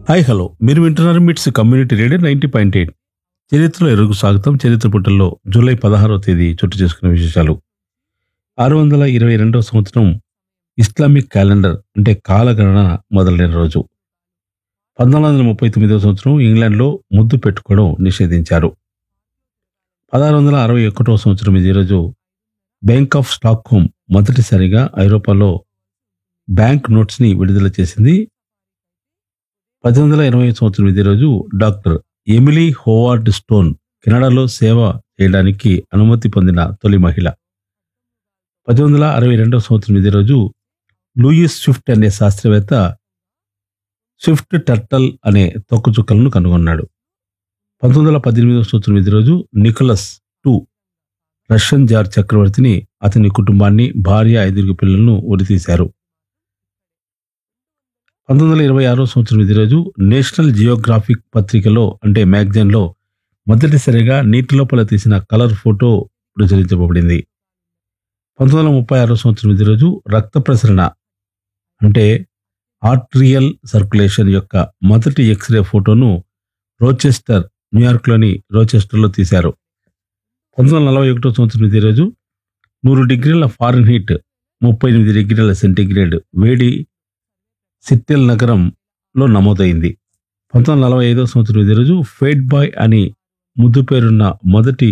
hi hello మీరు వింటున్నారు MITS community radio ninety point eight చరిత్రలో ఎరుగు స్వాగతం చరిత్ర పుటల్లో జూలై పదహారవ తేదీ చోటు చేసుకున్న విశేషాలు ఆరు వందల ఇరవై రెండవ సంవత్సరం ఇస్లామిక్ క్యాలెండర్ అంటే కాలగణన మొదలైన రోజు పద్నాలుగు వందల ముప్పై తొమ్మిదవ సంవత్సరం ఇంగ్లాండ్లో ముద్దు పెట్టుకోవడం నిషేధించారు పదహారు వందల అరవై ఒకటవ సంవత్సరం ఇదే రోజు బ్యాంక్ ఆఫ్ స్టాక్హోమ్ మొదటిసారిగా ఐరోపాలో బ్యాంక్ నోట్స్ని విడుదల చేసింది పద్దెనిమిది వందల ఇరవై సంవత్సరం ఇదే రోజు డాక్టర్ ఎమిలీ హోవార్డ్ స్టోన్ కెనడాలో సేవ చేయడానికి అనుమతి పొందిన తొలి మహిళ పద్దెనిమిది వందల అరవై రెండవ సంవత్సరం ఇదే రోజు లూయిస్ స్విఫ్ట్ అనే శాస్త్రవేత్త స్విఫ్ట్ టర్టల్ అనే తొక్కుచుక్కలను కనుగొన్నాడు పంతొమ్మిది వందల పద్దెనిమిదవ సంవత్సరం ఇదే రోజు నికోలస్ టూ రష్యన్ జార్ చక్రవర్తిని అతని కుటుంబాన్ని భార్య ఐదుగురు పిల్లలను ఉరితీశారు పంతొమ్మిది వందల ఇరవై ఆరో సంవత్సరం ఇదే రోజు నేషనల్ జియోగ్రాఫిక్ పత్రికలో అంటే మ్యాగజైన్లో మొదటిసారిగా నీటి లోపల తీసిన కలర్ ఫోటో ప్రచురించబడింది పంతొమ్మిది వందల ముప్పై ఆరో సంవత్సరం ఇదే రోజు రక్త ప్రసరణ అంటే ఆర్ట్రియల్ సర్క్యులేషన్ యొక్క మొదటి ఎక్స్రే ఫోటోను రోచెస్టర్ న్యూయార్క్లోని రోచెస్టర్లో తీశారు పంతొమ్మిది వందల నలభై ఒకటో సంవత్సరం ఇదే రోజు నూరు డిగ్రీల ఫారెన్ హీట్ ముప్పై ఎనిమిది డిగ్రీల సెంటీగ్రేడ్ వేడి సిట్టెల్ నగరంలో నమోదైంది పంతొమ్మిది వందల నలభై ఐదో సంవత్సరం ఇదే రోజు ఫేట్ బాయ్ అని ముద్దు పేరున్న మొదటి